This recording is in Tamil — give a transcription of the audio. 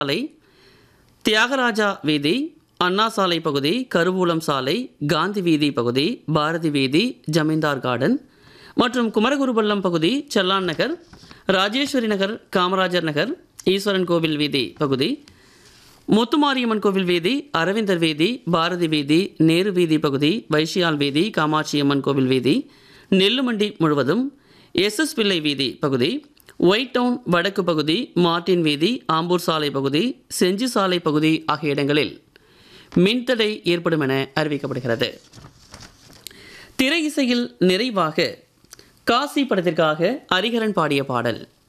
சாலை தியாகராஜா வீதி அண்ணா சாலை பகுதி கருவூலம் சாலை காந்தி வீதி பகுதி பாரதி வீதி ஜமீன்தார் கார்டன் மற்றும் குமரகுருபள்ளம் பகுதி செல்லான் நகர் ராஜேஸ்வரி நகர் காமராஜர் நகர் ஈஸ்வரன் கோவில் வீதி பகுதி முத்துமாரியம்மன் கோவில் வீதி அரவிந்தர் வீதி பாரதி வீதி நேரு வீதி பகுதி வைஷியால் வீதி காமாட்சியம்மன் கோவில் வீதி நெல்லுமண்டி முழுவதும் எஸ்எஸ் பிள்ளை வீதி பகுதி ஒயிட் டவுன் வடக்கு பகுதி மார்டின் வீதி ஆம்பூர் சாலை பகுதி செஞ்சி சாலை பகுதி ஆகிய இடங்களில் மின்தடை ஏற்படும் என அறிவிக்கப்படுகிறது திரை இசையில் நிறைவாக காசி படத்திற்காக ஹரிஹரன் பாடிய பாடல்